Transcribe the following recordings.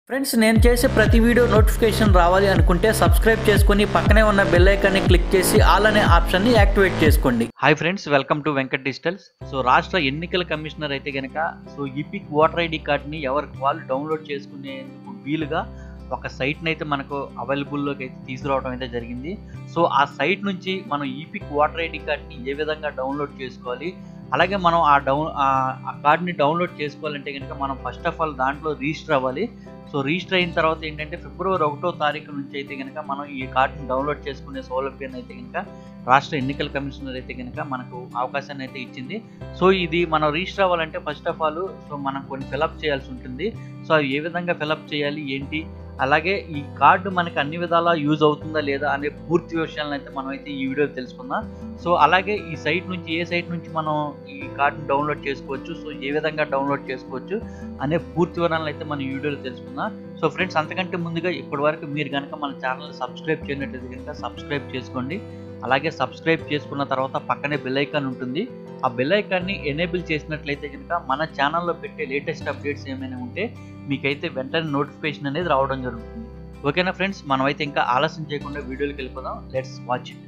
friends నేను చేసే ప్రతి వీడియో నోటిఫికేషన్ రావాలి అనుకుంటే సబ్స్క్రైబ్ చేసుకుని పక్కనే ఉన్న బెల్ ఐకాన్ని క్లిక్ చేసి ఆల్ అనే ఆప్షన్ని యాక్టివేట్ చేసుకోండి hi friends welcome to Venkat digitals so రాష్ట్ర ఎన్నికల కమిషనర్ అయితే కనుక సో ఈపిక్ ఓటర్ ఐడి కార్డ్ని ఎవరికి వాళ్ళు డౌన్లోడ్ చేసుకునేందుకు వీలుగా ఒక సైట్ని అయితే మనకు అవైలబుల్లోకి అయితే తీసుకురావడం అయితే జరిగింది సో ఆ సైట్ నుంచి మనం ఈపిక్ ఓటర్ ఐడి కార్డ్ని ఏ విధంగా డౌన్లోడ్ చేసుకోవాలి అలాగే మనం ఆ డౌన్ ఆ కార్డ్ని డౌన్లోడ్ చేసుకోవాలంటే కనుక మనం ఫస్ట్ ఆఫ్ ఆల్ దాంట్లో రిజిస్టర్ అవ్వాలి సో రిజిస్టర్ అయిన తర్వాత ఏంటంటే ఫిబ్రవరి ఒకటో తారీఖు నుంచి అయితే కనుక మనం ఈ కార్డుని డౌన్లోడ్ చేసుకునే సౌలభ్యాన్ని అయితే కనుక రాష్ట్ర ఎన్నికల కమిషనర్ అయితే కనుక మనకు అవకాశాన్ని అయితే ఇచ్చింది సో ఇది మనం రిజిస్టర్ అవ్వాలంటే ఫస్ట్ ఆఫ్ ఆల్ సో మనం కొన్ని ఫిలప్ చేయాల్సి ఉంటుంది సో అవి ఏ విధంగా ఫిలప్ చేయాలి ఏంటి అలాగే ఈ కార్డు మనకి అన్ని విధాలా యూజ్ అవుతుందా లేదా అనే పూర్తి విషయాలను అయితే మనం అయితే ఈ వీడియో తెలుసుకుందాం సో అలాగే ఈ సైట్ నుంచి ఏ సైట్ నుంచి మనం ఈ కార్డుని డౌన్లోడ్ చేసుకోవచ్చు సో ఏ విధంగా డౌన్లోడ్ చేసుకోవచ్చు అనే పూర్తి వివరాలను అయితే మనం ఈ వీడియోలో తెలుసుకుందాం సో ఫ్రెండ్స్ అంతకంటే ముందుగా ఇప్పటి వరకు మీరు కనుక మన ఛానల్ సబ్స్క్రైబ్ చేయనట్లయితే కనుక సబ్స్క్రైబ్ చేసుకోండి అలాగే సబ్స్క్రైబ్ చేసుకున్న తర్వాత పక్కనే బెల్ ఐకాన్ ఉంటుంది ఆ బెల్ ఐకాన్ని ఎనేబుల్ చేసినట్లయితే కనుక మన ఛానల్లో పెట్టే లేటెస్ట్ అప్డేట్స్ ఏమైనా ఉంటే మీకైతే వెంటనే నోటిఫికేషన్ అనేది రావడం జరుగుతుంది ఓకేనా ఫ్రెండ్స్ మనమైతే ఇంకా ఆలస్యం చేయకుండా వీడియోకి వెళ్ళిపోదాం let's watch it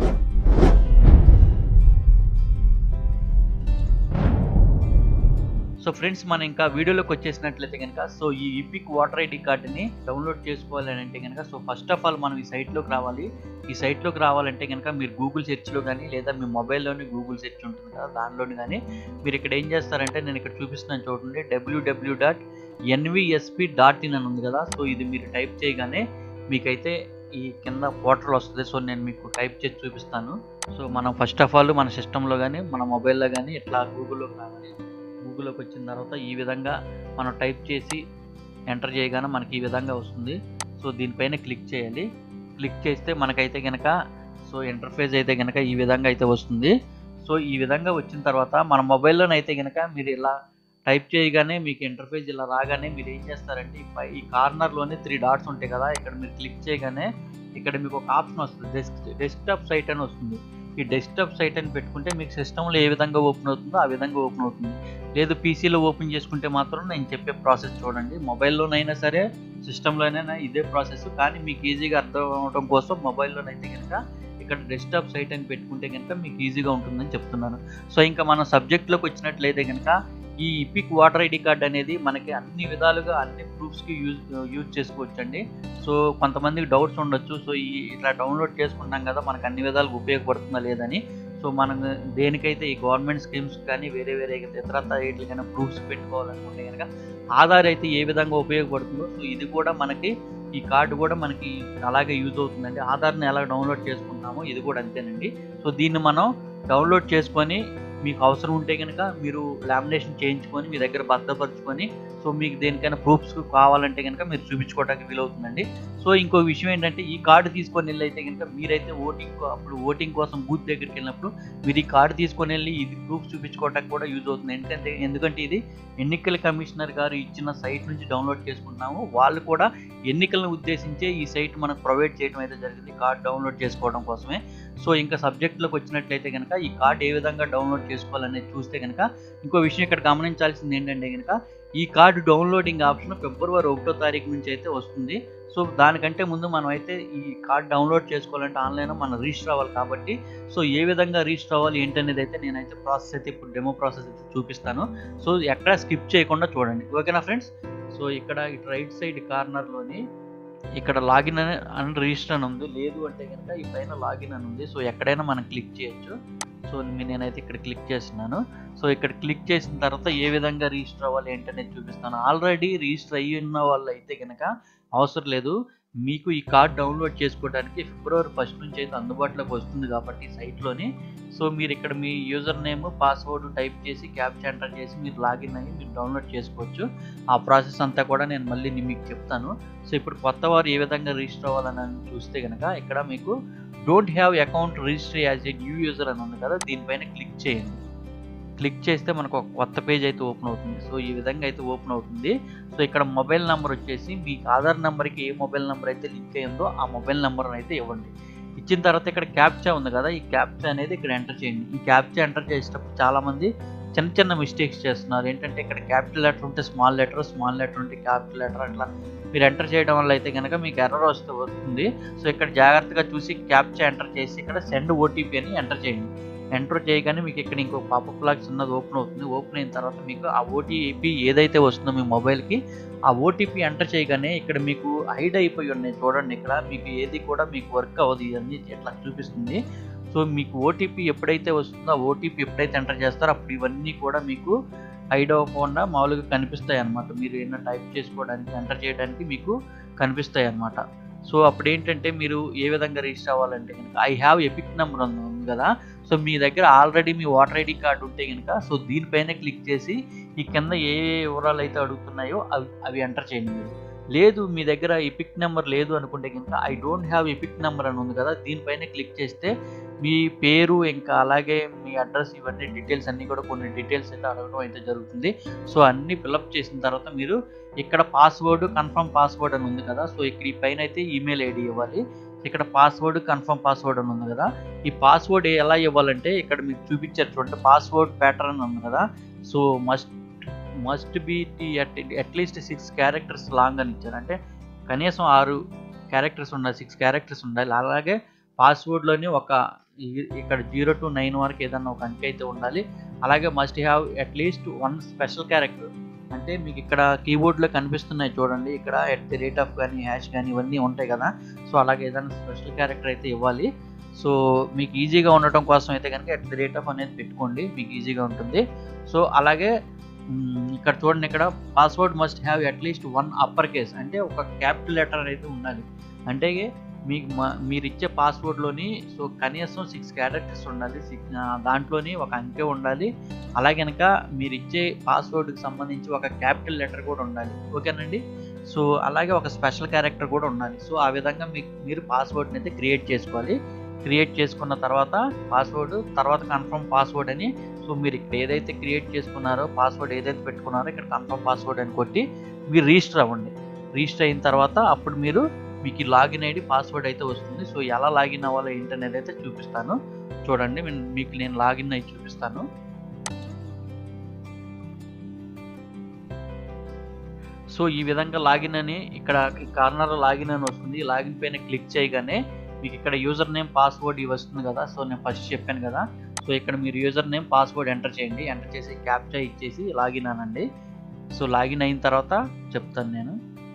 so friends మనం ఇంకా వీడియోలోకి వచ్చేసినట్లయితే కనుక సో ఈ ఈపిక్ వాటర్ ఐడి కార్డుని డౌన్లోడ్ చేసుకోవాలి అని అంటే కనుక సో ఫస్ట్ ఆఫ్ ఆల్ మనం ఈ సైట్లోకి రావాలి ఈ సైట్లోకి రావాలంటే కనుక మీరు గూగుల్ సెర్చ్లో కానీ లేదా మీ మొబైల్లోని గూగుల్ సెర్చ్ ఉంటుంది కదా దానిలోని కానీ మీరు ఇక్కడ ఏం చేస్తారంటే నేను ఇక్కడ చూపిస్తున్నాను చూడండి డబ్ల్యూడబ్ల్యూ డాట్ ఎన్విఎస్పి డాట్ ఇన్ అని ఉంది కదా సో ఇది మీరు టైప్ చేయగానే మీకైతే ఈ కింద పోర్టల్ వస్తుంది సో నేను మీకు టైప్ చేసి చూపిస్తాను సో మనం ఫస్ట్ ఆఫ్ ఆల్ మన సిస్టంలో కానీ మన మొబైల్లో కానీ ఇట్లా గూగుల్లోకి రావాలి గూగుల్లోకి వచ్చిన తర్వాత ఈ విధంగా మనం టైప్ చేసి ఎంటర్ చేయగానే మనకి ఈ విధంగా వస్తుంది సో దీనిపైన క్లిక్ చేయాలి క్లిక్ చేస్తే మనకైతే కనుక సో ఇంటర్ఫేస్ అయితే కనుక ఈ విధంగా అయితే వస్తుంది సో ఈ విధంగా వచ్చిన తర్వాత మన మొబైల్లోనైతే కనుక మీరు ఇలా టైప్ చేయగానే మీకు ఇంటర్ఫేస్ ఇలా రాగానే మీరు ఏం చేస్తారంటే ఈ పై ఈ కార్నర్లోనే త్రీ డాట్స్ ఉంటాయి కదా ఇక్కడ మీరు క్లిక్ చేయగానే ఇక్కడ మీకు ఒక ఆప్షన్ వస్తుంది డెస్క్ డెస్క్టాప్ సైట్ అని వస్తుంది ఈ డెస్క్టాప్ సైట్ అని పెట్టుకుంటే మీకు సిస్టంలో ఏ విధంగా ఓపెన్ అవుతుందో ఆ విధంగా ఓపెన్ అవుతుంది లేదు పీసీలో ఓపెన్ చేసుకుంటే మాత్రం నేను చెప్పే ప్రాసెస్ చూడండి మొబైల్లోనైనా సరే సిస్టంలోనైనా ఇదే ప్రాసెస్ కానీ మీకు ఈజీగా అర్థం అవడం కోసం మొబైల్లోనైతే కనుక ఇక్కడ డెస్క్టాప్ సైట్ అని పెట్టుకుంటే కనుక మీకు ఈజీగా ఉంటుందని చెప్తున్నాను సో ఇంకా మనం సబ్జెక్ట్లోకి వచ్చినట్లయితే కనుక ఈ ఇపిక్ వాటర్ ఐడి కార్డ్ అనేది మనకి అన్ని విధాలుగా అన్ని ప్రూఫ్స్కి యూజ్ యూజ్ చేసుకోవచ్చు అండి సో కొంతమందికి డౌట్స్ ఉండొచ్చు సో ఈ ఇట్లా డౌన్లోడ్ చేసుకుంటాం కదా మనకు అన్ని విధాలుగా ఉపయోగపడుతుందా లేదని సో మనం దేనికైతే ఈ గవర్నమెంట్ స్కీమ్స్ కానీ వేరే వేరే ఇతర వీటికైనా ప్రూఫ్స్ పెట్టుకోవాలనుకుంటే కనుక ఆధార్ అయితే ఏ విధంగా ఉపయోగపడుతుందో సో ఇది కూడా మనకి ఈ కార్డు కూడా మనకి అలాగే యూజ్ అవుతుందండి ఆధార్ని ఎలా డౌన్లోడ్ చేసుకుంటామో ఇది కూడా అంతేనండి సో దీన్ని మనం డౌన్లోడ్ చేసుకొని మీకు అవసరం ఉంటే కనుక మీరు లామినేషన్ చేయించుకొని మీ దగ్గర భద్రపరుచుకొని సో మీకు దేనికైనా ప్రూఫ్స్ కావాలంటే కనుక మీరు చూపించుకోవడానికి వీలవుతుందండి సో ఇంకో విషయం ఏంటంటే ఈ కార్డు తీసుకొని వెళ్ళి అయితే కనుక మీరైతే ఓటింగ్ అప్పుడు ఓటింగ్ కోసం బూత్ దగ్గరికి వెళ్ళినప్పుడు మీరు ఈ కార్డు తీసుకొని వెళ్ళి ఇది ప్రూఫ్ చూపించుకోవడానికి కూడా యూజ్ అవుతుంది ఎందుకంటే ఎందుకంటే ఇది ఎన్నికల కమిషనర్ గారు ఇచ్చిన సైట్ నుంచి డౌన్లోడ్ చేసుకుంటున్నాము వాళ్ళు కూడా ఎన్నికలను ఉద్దేశించే ఈ సైట్ మనకు ప్రొవైడ్ చేయడం అయితే జరిగింది కార్డ్ డౌన్లోడ్ చేసుకోవడం కోసమే సో ఇంకా సబ్జెక్ట్లోకి వచ్చినట్లయితే కనుక ఈ కార్డ్ ఏ విధంగా డౌన్లోడ్ చేసుకోవాలనేది చూస్తే కనుక ఇంకో విషయం ఇక్కడ గమనించాల్సింది ఏంటంటే కనుక ఈ కార్డు డౌన్లోడింగ్ ఆప్షన్ ఫిబ్రవరి ఒకటో తారీఖు నుంచి అయితే వస్తుంది సో దానికంటే ముందు మనం అయితే ఈ కార్డ్ డౌన్లోడ్ చేసుకోవాలంటే ఆన్లైన్లో మనం రిజిస్టర్ అవ్వాలి కాబట్టి సో ఏ విధంగా రిజిస్టర్ అవ్వాలి ఏంటనేది అయితే నేనైతే ప్రాసెస్ అయితే ఇప్పుడు డెమో ప్రాసెస్ అయితే చూపిస్తాను సో ఎక్కడ స్కిప్ చేయకుండా చూడండి ఓకేనా ఫ్రెండ్స్ సో ఇక్కడ ఇటు రైట్ సైడ్ కార్నర్లోని ఇక్కడ లాగిన్ అని అని రిజిస్టర్ అని ఉంది లేదు అంటే కనుక ఈ పైన లాగిన్ అని ఉంది సో ఎక్కడైనా మనం క్లిక్ చేయొచ్చు సో నేనైతే ఇక్కడ క్లిక్ చేస్తున్నాను సో ఇక్కడ క్లిక్ చేసిన తర్వాత ఏ విధంగా రిజిస్టర్ అవ్వాలి ఏంటనేది చూపిస్తాను ఆల్రెడీ రిజిస్టర్ అయ్యి ఉన్న వాళ్ళు అయితే కనుక అవసరం లేదు మీకు ఈ కార్డ్ డౌన్లోడ్ చేసుకోవడానికి ఫిబ్రవరి ఫస్ట్ నుంచి అయితే అందుబాటులోకి వస్తుంది కాబట్టి సైట్లోని సో మీరు ఇక్కడ మీ యూజర్ నేమ్ పాస్వర్డ్ టైప్ చేసి క్యాప్చా ఎంటర్ చేసి మీరు లాగిన్ అయ్యి మీరు డౌన్లోడ్ చేసుకోవచ్చు ఆ ప్రాసెస్ అంతా కూడా నేను మళ్ళీ మీకు చెప్తాను సో ఇప్పుడు కొత్త వారు ఏ విధంగా రిజిస్టర్ అవ్వాలని చూస్తే కనుక ఇక్కడ మీకు don't have account register as a new user అని ఉంది కదా దీనిపైన క్లిక్ చేయండి క్లిక్ చేస్తే మనకు ఒక కొత్త పేజ్ అయితే ఓపెన్ అవుతుంది సో ఈ విధంగా అయితే ఓపెన్ అవుతుంది సో ఇక్కడ మొబైల్ నెంబర్ వచ్చేసి మీ ఆధార్ నెంబర్కి ఏ మొబైల్ నెంబర్ అయితే లింక్ అయ్యిందో ఆ మొబైల్ నెంబర్ అయితే ఇవ్వండి ఇచ్చిన తర్వాత ఇక్కడ క్యాప్చా ఉంది కదా ఈ క్యాప్చా అనేది ఇక్కడ ఎంటర్ చేయండి ఈ క్యాప్చా ఎంటర్ చేసేటప్పుడు చాలామంది చిన్న చిన్న మిస్టేక్స్ చేస్తున్నారు ఏంటంటే ఇక్కడ క్యాపిటల్ లెటర్ ఉంటే స్మాల్ లెటర్ స్మాల్ లెటర్ ఉంటే క్యాపిటల్ లెటర్ అట్లా మీరు ఎంటర్ చేయడం వల్ల అయితే కనుక మీకు ఎర్రర్ వస్తూ వస్తుంది సో ఇక్కడ జాగ్రత్తగా చూసి క్యాప్చా ఎంటర్ చేసి ఇక్కడ సెండ్ ఓటీపీ అని ఎంటర్ చేయండి ఎంటర్ చేయగానే మీకు ఇక్కడ ఇంకో పాపప్ లాగా చిన్నది ఓపెన్ అవుతుంది ఓపెన్ అయిన తర్వాత మీకు ఆ ఓటీపీ ఏదైతే వస్తుందో మీ మొబైల్కి ఆ ఓటీపీ ఎంటర్ చేయగానే ఇక్కడ మీకు హైడ్ అయిపోయి ఉన్నాయి చూడండి ఇక్కడ మీకు ఏది కూడా మీకు వర్క్ అవ్వదు ఇవన్నీ ఇట్లా చూపిస్తుంది సో మీకు ఓటీపీ ఎప్పుడైతే వస్తుందో ఆ ఓటీపీ ఎప్పుడైతే ఎంటర్ చేస్తారో అప్పుడు ఇవన్నీ కూడా మీకు హైడ్ అవ్వకుండా మామూలుగా కనిపిస్తాయి అనమాట మీరు ఏమైనా టైప్ చేసుకోవడానికి ఎంటర్ చేయడానికి మీకు కనిపిస్తాయి అనమాట సో అప్పుడు ఏంటంటే మీరు ఏ విధంగా రిజిస్టర్ అవ్వాలంటే కనుక ఐ హ్యావ్ ఎపిక్ నెంబర్ ఉంది ఉంది కదా సో మీ దగ్గర ఆల్రెడీ మీ ఓటర్ ఐడి కార్డు ఉంటే కనుక సో దీనిపైన క్లిక్ చేసి ఈ కింద ఏ ఏ వివరాలు అయితే అడుగుతున్నాయో అవి అవి ఎంటర్ చేయండి మీరు లేదు మీ దగ్గర ఎపిక్ నెంబర్ లేదు అనుకుంటే కనుక I don't have EPIC number అని ఉంది కదా దీనిపైన క్లిక్ చేస్తే మీ పేరు ఇంకా అలాగే మీ అడ్రస్ ఇవన్నీ డీటెయిల్స్ అన్నీ కూడా కొన్ని డీటెయిల్స్ అయితే అడగడం అయితే జరుగుతుంది సో అన్నీ ఫిలప్ చేసిన తర్వాత మీరు ఇక్కడ పాస్వర్డ్ కన్ఫర్మ్ పాస్వర్డ్ అని ఉంది కదా సో ఇక్కడ ఈ పైన అయితే ఈమెయిల్ ఐడి ఇవ్వాలి ఇక్కడ పాస్వర్డ్ కన్ఫర్మ్ పాస్వర్డ్ అని ఉంది కదా ఈ పాస్వర్డ్ ఎలా ఇవ్వాలంటే ఇక్కడ మీకు చూపించారు చూడండి పాస్వర్డ్ ప్యాటర్న్ ఉంది కదా so must must be at least six characters long అని ఇచ్చారు అంటే కనీసం ఆరు క్యారెక్టర్స్ ఉండాలి సిక్స్ క్యారెక్టర్స్ ఉండాలి అలాగే పాస్వర్డ్లోని ఒక ఈ- ఇక్కడ జీరో టు నైన్ వరకు ఏదన్నా ఒక అంకె అయితే ఉండాలి అలాగే must have at least one special character అంటే మీకు ఇక్కడ కీబోర్డ్లో కనిపిస్తున్నాయి చూడండి ఇక్కడ ఎట్ ది రేట్ ఆఫ్ కానీ హ్యాష్ కానీ ఇవన్నీ ఉంటాయి కదా సో అలాగే ఏదైనా స్పెషల్ క్యారెక్టర్ అయితే ఇవ్వాలి సో మీకు ఈజీగా ఉండటం కోసం అయితే కనుక ఎట్ ది రేట్ ఆఫ్ అనేది పెట్టుకోండి మీకు ఈజీగా ఉంటుంది సో అలాగే మ్, ఇక్కడ చూడండి ఇక్కడ password must have at least one upper case అంటే ఒక క్యాపిటల్ లెటర్ అయితే ఉండాలి అంటే మీకు మ- మీరు ఇచ్చే పాస్వర్డ్లోని సో కనీసం సిక్స్ క్యారెక్టర్స్ ఉండాలి సిక్స్ దాంట్లోని ఒక అంకె ఉండాలి అలాగే కనుక మీరు ఇచ్చే పాస్వర్డ్కి సంబంధించి ఒక క్యాపిటల్ లెటర్ కూడా ఉండాలి ఓకేనండి సో అలాగే ఒక స్పెషల్ క్యారెక్టర్ కూడా ఉండాలి సో ఆ విధంగా మీకు మీరు పాస్వర్డ్ని అయితే క్రియేట్ చేసుకోవాలి క్రియేట్ చేసుకున్న తర్వాత పాస్వర్డ్ తర్వాత కన్ఫర్మ్ పాస్వర్డ్ అని సో మీరు ఇక్కడ ఏదైతే క్రియేట్ చేసుకున్నారో పాస్వర్డ్ ఏదైతే పెట్టుకున్నారో ఇక్కడ కన్ఫర్మ్ పాస్వర్డ్ అని కొట్టి మీరు రిజిస్టర్ అవ్వండి రిజిస్టర్ అయిన తర్వాత అప్పుడు మీరు మీకు లాగిన్ ఐడి పాస్వర్డ్ అయితే వస్తుంది సో ఎలా లాగిన్ అవ్వాలో ఏంటనేది అయితే చూపిస్తాను చూడండి నేను- మీకు నేను లాగిన్ అయి చూపిస్తాను సో ఈ విధంగా లాగిన్ అని ఇక్కడ కార్నర్ లాగిన్ అని వస్తుంది లాగిన్ పైన క్లిక్ చేయగానే మీకు ఇక్కడ యూజర్ నేమ్ పాస్వర్డ్ ఇవి వస్తుంది కదా సో నేను ఫస్ట్ చెప్పాను కదా సో ఇక్కడ మీరు యూజర్ నేమ్ పాస్వర్డ్ ఎంటర్ చేయండి ఎంటర్ చేసి క్యాప్చా ఇచ్చేసి లాగిన్ అనండి సో లాగిన్ అయిన తర్వాత చెప్తాను నేను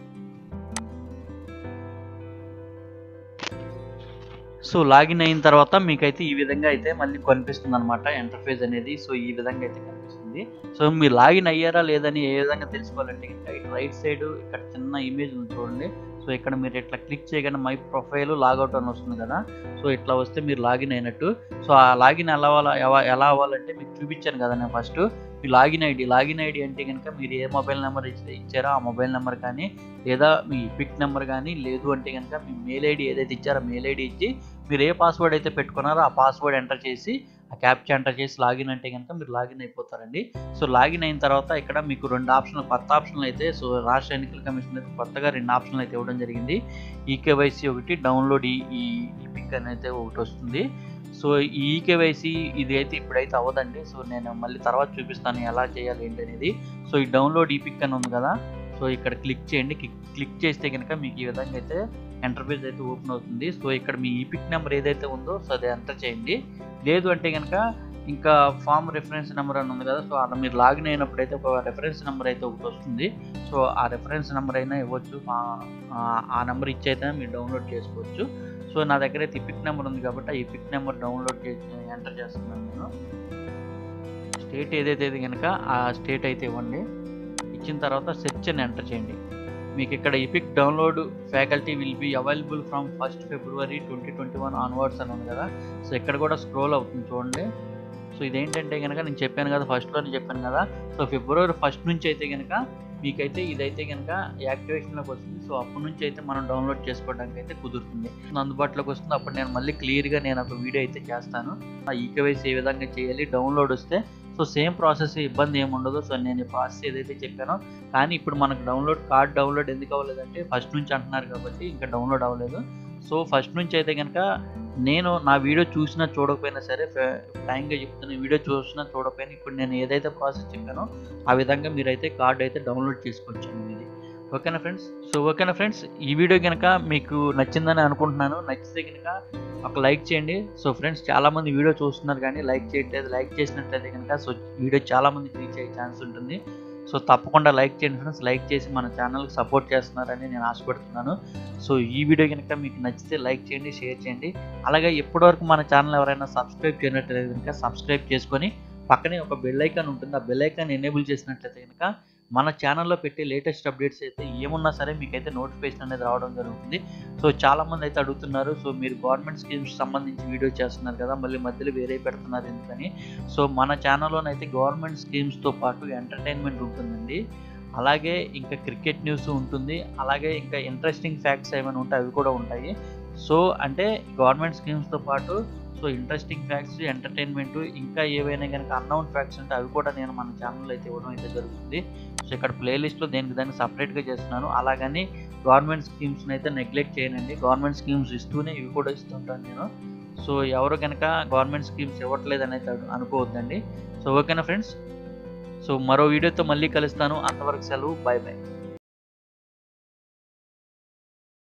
సో లాగిన్ అయిన తర్వాత మీకైతే ఈ విధంగా అయితే మళ్ళీ కనిపిస్తుంది అనమాట ఇంటర్ఫేస్ అనేది సో ఈ విధంగా అయితే కనిపిస్తుంది సో మీరు లాగిన్ అయ్యారా లేదని ఏ విధంగా తెలుసుకోవాలంటే ఇంకా ఇటు రైట్ సైడ్ ఇక్కడ చిన్న ఇమేజ్ ఉంది చూడండి సో ఇక్కడ మీరు ఇట్లా క్లిక్ చేయగానే మై ప్రొఫైల్ లాగౌట్ అని వస్తుంది కదా సో ఇట్లా వస్తే మీరు లాగిన్ అయినట్టు సో ఆ లాగిన్ ఎలా అవ్వాలా ఎవ- ఎలా అవ్వాలంటే మీకు చూపించాను కదా నేను ఫస్ట్ మీ లాగిన్ ఐడి లాగిన్ ఐడి అంటే కనుక మీరు ఏ మొబైల్ నెంబర్ ఇస్తే ఇచ్చారో ఆ మొబైల్ నెంబర్ కానీ లేదా మీ పిక్ నెంబర్ కానీ లేదు అంటే కనుక మీ మెయిల్ ఐడి ఏదైతే ఇచ్చారో మెయిల్ ఐడి ఇచ్చి మీరు ఏ పాస్వర్డ్ అయితే పెట్టుకున్నారో ఆ పాస్వర్డ్ ఎంటర్ చేసి ఆ క్యాప్చా ఎంటర్ చేసి లాగిన్ అంటే కనుక మీరు లాగిన్ అయిపోతారండి సో లాగిన్ అయిన తర్వాత ఇక్కడ మీకు రెండు ఆప్షన్లు కొత్త ఆప్షన్లు అయితే సో రాష్ట్ర ఎన్నికల కమిషన్ అయితే కొత్తగా రెండు ఆప్షన్లు అయితే ఇవ్వడం జరిగింది ఈకేవైసీ ఒకటి డౌన్లోడ్ ఈ ఈ పిక్ అనేది ఒకటి వస్తుంది సో ఈ ఈకేవైసీ ఇది అయితే ఇప్పుడైతే అవ్వదండి సో నేను మళ్ళీ తర్వాత చూపిస్తాను ఎలా చేయాలి ఏంటి అనేది సో ఈ డౌన్లోడ్ ఈ పిక్ అని ఉంది కదా సో ఇక్కడ క్లిక్ చేయండి క్లిక్ చేస్తే కనుక మీకు ఈ విధంగా అయితే ఎంటర్ఫేస్ అయితే ఓపెన్ అవుతుంది సో ఇక్కడ మీ ఈ పిక్ నెంబర్ ఏదైతే ఉందో సో అది ఎంటర్ చేయండి లేదు అంటే కనుక ఇంకా ఫామ్ రెఫరెన్స్ నెంబర్ అని ఉంది కదా సో అలా మీరు లాగిన్ అయినప్పుడు అయితే ఒక రెఫరెన్స్ నెంబర్ అయితే ఒకటి వస్తుంది సో ఆ రెఫరెన్స్ నెంబర్ అయినా ఇవ్వచ్చు ఆ- ఆ- ఆ నెంబర్ ఇచ్చి అయితే మీరు డౌన్లోడ్ చేసుకోవచ్చు సో నా దగ్గర అయితే ఈ పిక్ నెంబర్ ఉంది కాబట్టి ఈ పిక్ నెంబర్ డౌన్లోడ్ చేసి ఎంటర్ చేస్తున్నాను నేను స్టేట్ ఏదైతే కనుక ఆ స్టేట్ అయితే ఇవ్వండి ఇచ్చిన తర్వాత సెర్చ్ అని ఎంటర్ చేయండి మీకు ఇక్కడ EPIC download facility will be available from first February twenty twenty one onwards అని ఉంది కదా సో ఇక్కడ కూడా స్క్రోల్ అవుతుంది చూడండి సో ఇదేంటంటే కనుక నేను చెప్పాను కదా ఫస్ట్లోనే చెప్పాను కదా సో ఫిబ్రవరి ఫస్ట్ నుంచి అయితే కనుక మీకైతే ఇదైతే కనుక యాక్టివేషన్లోకి వస్తుంది సో అప్పటి నుంచి అయితే మనం డౌన్లోడ్ చేసుకోవడానికి అయితే కుదురుతుంది అందుబాటులోకి వస్తుంది అప్పుడు నేను మళ్ళీ క్లియర్గా నేను ఒక వీడియో అయితే చేస్తాను ఆ ఈకేవైసీ ఏ విధంగా చేయాలి డౌన్లోడ్ వస్తే సో సేమ్ ప్రాసెస్ ఇబ్బంది ఏమి ఉండదు సో నేను ఈ ప్రాసెస్ ఏదైతే చెప్పానో కానీ ఇప్పుడు మనకు డౌన్లోడ్ కార్డ్ డౌన్లోడ్ ఎందుకు అవ్వలేదంటే ఫస్ట్ నుంచి అంటున్నారు కాబట్టి ఇంకా డౌన్లోడ్ అవ్వలేదు సో ఫస్ట్ నుంచి అయితే కనుక నేను నా వీడియో చూసినా చూడకపోయినా సరే ఫ్రాంక్గా చెప్తున్న వీడియో చూసినా చూడకపోయినా ఇప్పుడు నేను ఏదైతే ప్రాసెస్ చెప్పానో ఆ విధంగా మీరైతే కార్డు అయితే డౌన్లోడ్ చేసుకోవచ్చు ఇది ఓకేనా ఫ్రెండ్స్ సో ఓకేనా ఫ్రెండ్స్ ఈ వీడియో కనుక మీకు నచ్చిందని అనుకుంటున్నాను నచ్చితే కనుక ఒక లైక్ చేయండి సో ఫ్రెండ్స్ చాలామంది వీడియో చూస్తున్నారు కానీ లైక్ చేయట్లేదు లైక్ చేసినట్లయితే కనుక సో వీడియో చాలామందికి రీచ్ అయ్యే ఛాన్స్ ఉంటుంది సో తప్పకుండా లైక్ చేయండి ఫ్రెండ్స్ లైక్ చేసి మన ఛానల్కి సపోర్ట్ చేస్తున్నారని నేను ఆశపడుతున్నాను సో ఈ వీడియో కనుక మీకు నచ్చితే లైక్ చేయండి షేర్ చేయండి అలాగే ఇప్పటివరకు మన ఛానల్ ఎవరైనా సబ్స్క్రైబ్ చేయనట్లయితే కనుక సబ్స్క్రైబ్ చేసుకొని పక్కనే ఒక బెల్ ఐకాన్ ఉంటుంది ఆ బెల్ ఐకాన్ ఎనేబుల్ చేసినట్లయితే కనుక మన ఛానల్లో పెట్టే లేటెస్ట్ అప్డేట్స్ అయితే ఏమున్నా సరే మీకైతే నోటిఫికేషన్ అనేది రావడం జరుగుతుంది సో చాలామంది అయితే అడుగుతున్నారు సో మీరు గవర్నమెంట్ స్కీమ్స్ సంబంధించి వీడియో చేస్తున్నారు కదా మళ్ళీ మధ్యలో వేరే పెడుతున్నారు ఎందుకని సో మన ఛానల్లోనైతే గవర్నమెంట్ స్కీమ్స్తో పాటు ఎంటర్టైన్మెంట్ ఉంటుందండి అలాగే ఇంకా క్రికెట్ న్యూస్ ఉంటుంది అలాగే ఇంకా ఇంట్రెస్టింగ్ ఫ్యాక్ట్స్ ఏమైనా ఉంటే అవి కూడా ఉంటాయి సో అంటే గవర్నమెంట్ స్కీమ్స్తో పాటు సో ఇంట్రెస్టింగ్ ఫ్యాక్ట్స్ ఎంటర్టైన్మెంట్ ఇంకా ఏవైనా కనుక అన్నౌన్ ఫ్యాక్ట్స్ ఉంటే అవి కూడా నేను మన ఛానల్లో అయితే ఇవ్వడం అయితే జరుగుతుంది సో ఇక్కడ ప్లేలిస్ట్లో దేనికి దాన్ని సపరేట్గా చేస్తున్నాను అలాగని గవర్నమెంట్ స్కీమ్స్ని అయితే నెగ్లెక్ట్ చేయనండి గవర్నమెంట్ స్కీమ్స్ ఇస్తూనే ఇవి కూడా ఇస్తుంటాను నేను సో ఎవరు కనుక గవర్నమెంట్ స్కీమ్స్ ఇవ్వట్లేదని అయితే అనుకోవద్దండి సో ఓకేనా ఫ్రెండ్స్ సో మరో వీడియోతో మళ్ళీ కలుస్తాను అంతవరకు సెలవు బాయ్ బాయ్